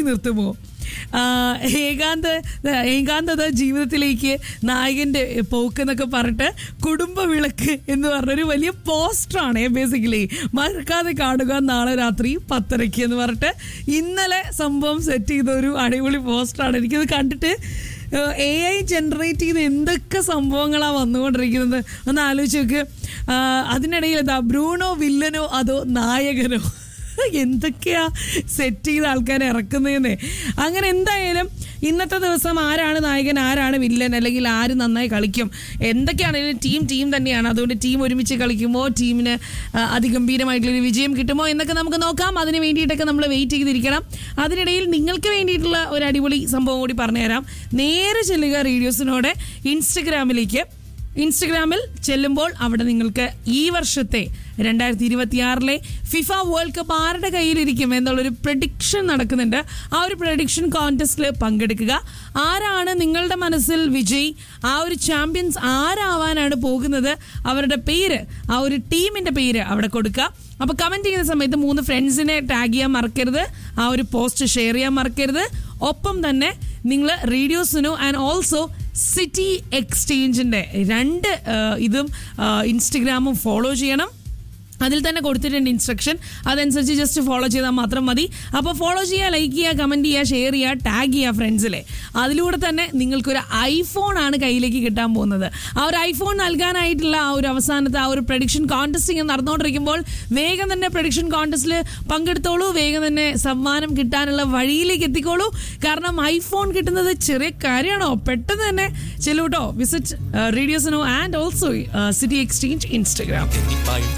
നിർത്തുമോ ആ, ഏകാന്ത ഏകാന്തത ജീവിതത്തിലേക്ക് നായകന്റെ പോക്ക് എന്നൊക്കെ പറഞ്ഞിട്ട് കുടുംബ വിളക്ക് എന്ന് പറഞ്ഞൊരു വലിയ പോസ്റ്ററാണ് ബേസിക്കലി മറക്കാതെ കാണുക നാളെ രാത്രി പത്തരയ്ക്ക് എന്ന് പറഞ്ഞിട്ട് ഇന്നലെ സംഭവം സെറ്റ് ചെയ്ത ഒരു അടിപൊളി പോസ്റ്ററാണ് എനിക്കത് കണ്ടിട്ട് എ ഐ ജനറേറ്റ് ചെയ്ത് എന്തൊക്കെ സംഭവങ്ങളാണ് വന്നുകൊണ്ടിരിക്കുന്നത് ഒന്ന് ആലോചിച്ച് നോക്ക് ആ, അതിനിടയിൽ എന്താ ബ്രൂണോ വില്ലനോ അതോ നായകനോ എന്തൊക്കെയാ സെറ്റ് ചെയ്ത ആൾക്കാരെ ഇറക്കുന്നതെന്നേ അങ്ങനെ എന്തായാലും ഇന്നത്തെ ദിവസം ആരാണ് നായകൻ ആരാണ് വില്ലൻ അല്ലെങ്കിൽ ആര് നന്നായി കളിക്കും എന്തൊക്കെയാണെങ്കിലും ടീം ടീം തന്നെയാണ് അതുകൊണ്ട് ടീം ഒരുമിച്ച് കളിക്കുമോ ടീമിന് ആ, അതിഗംഭീരമായിട്ടുള്ളൊരു വിജയം കിട്ടുമോ എന്നൊക്കെ നമുക്ക് നോക്കാം അതിന് വേണ്ടിയിട്ടൊക്കെ നമ്മൾ വെയിറ്റ് ചെയ്തിരിക്കണം അതിനിടയിൽ നിങ്ങൾക്ക് വേണ്ടിയിട്ടുള്ള ഒരു അടിപൊളി സംഭവം കൂടി പറഞ്ഞുതരാം നേരെ ചെല്ലുക റേഡിയോസിനോട് ഇൻസ്റ്റഗ്രാമിലേക്ക് ഇൻസ്റ്റഗ്രാമിൽ ചെല്ലുമ്പോൾ അവിടെ നിങ്ങൾക്ക് ഈ വർഷത്തെ രണ്ടായിരത്തി ഇരുപത്തിയാറിലെ ഫിഫ വേൾഡ് കപ്പ് ആരുടെ കയ്യിലിരിക്കും എന്നുള്ളൊരു പ്രഡിക്ഷൻ നടക്കുന്നുണ്ട് ആ ഒരു പ്രഡിക്ഷൻ കോൺടെസ്റ്റിൽ പങ്കെടുക്കുക ആരാണ് നിങ്ങളുടെ മനസ്സിൽ വിജയ് ആ ഒരു ചാമ്പ്യൻസ് ആരാവാനാണ് പോകുന്നത് അവരുടെ പേര് ആ ഒരു ടീമിന്റെ പേര് അവിടെ കൊടുക്കുക അപ്പൊ കമന്റ് ചെയ്യുന്ന സമയത്ത് മൂന്ന് ഫ്രണ്ട്സിനെ ടാഗ് ചെയ്യാൻ മറക്കരുത് ആ ഒരു പോസ്റ്റ് ഷെയർ ചെയ്യാൻ മറക്കരുത് ഒപ്പം തന്നെ നിങ്ങൾ റേഡിയോസിനോ ആൻഡ് ഓൾസോ സിറ്റി എക്സ്ചേഞ്ചിന്റെ രണ്ട് ആ, ഇതും ആ, ഇൻസ്റ്റഗ്രാമും ഫോളോ ചെയ്യണം അതിൽ തന്നെ കൊടുത്തിട്ടുണ്ട് ഇൻസ്ട്രക്ഷൻ അതനുസരിച്ച് ജസ്റ്റ് ഫോളോ ചെയ്താൽ മാത്രം മതി അപ്പോൾ ഫോളോ ചെയ്യുക ലൈക്ക് ചെയ്യുക കമൻറ്റ് ചെയ്യുക ഷെയർ ചെയ്യുക ടാഗ് ചെയ്യുക ഫ്രണ്ട്സിലെ അതിലൂടെ തന്നെ നിങ്ങൾക്കൊരു ഐഫോൺ ആണ് കയ്യിലേക്ക് കിട്ടാൻ പോകുന്നത് ആ ഒരു ഐഫോൺ നൽകാനായിട്ടുള്ള ആ ഒരു അവസാനത്തെ ആ ഒരു പ്രഡിക്ഷൻ കോൺടെസ്റ്റിംഗ് നടന്നുകൊണ്ടിരിക്കുമ്പോൾ വേഗം തന്നെ പ്രഡിക്ഷൻ കോൺടെസ്റ്റിൽ പങ്കെടുത്തോളൂ വേഗം തന്നെ സമ്മാനം കിട്ടാനുള്ള വഴിയിലേക്ക് എത്തിക്കോളൂ കാരണം ഐഫോൺ കിട്ടുന്നത് ചെറിയ കാര്യമാണോ പെട്ടെന്ന് തന്നെ ചെല്ലൂട്ടോ വിസിറ്റ് റേഡിയോസിനോ and also city exchange Instagram എന്നിപ്പായും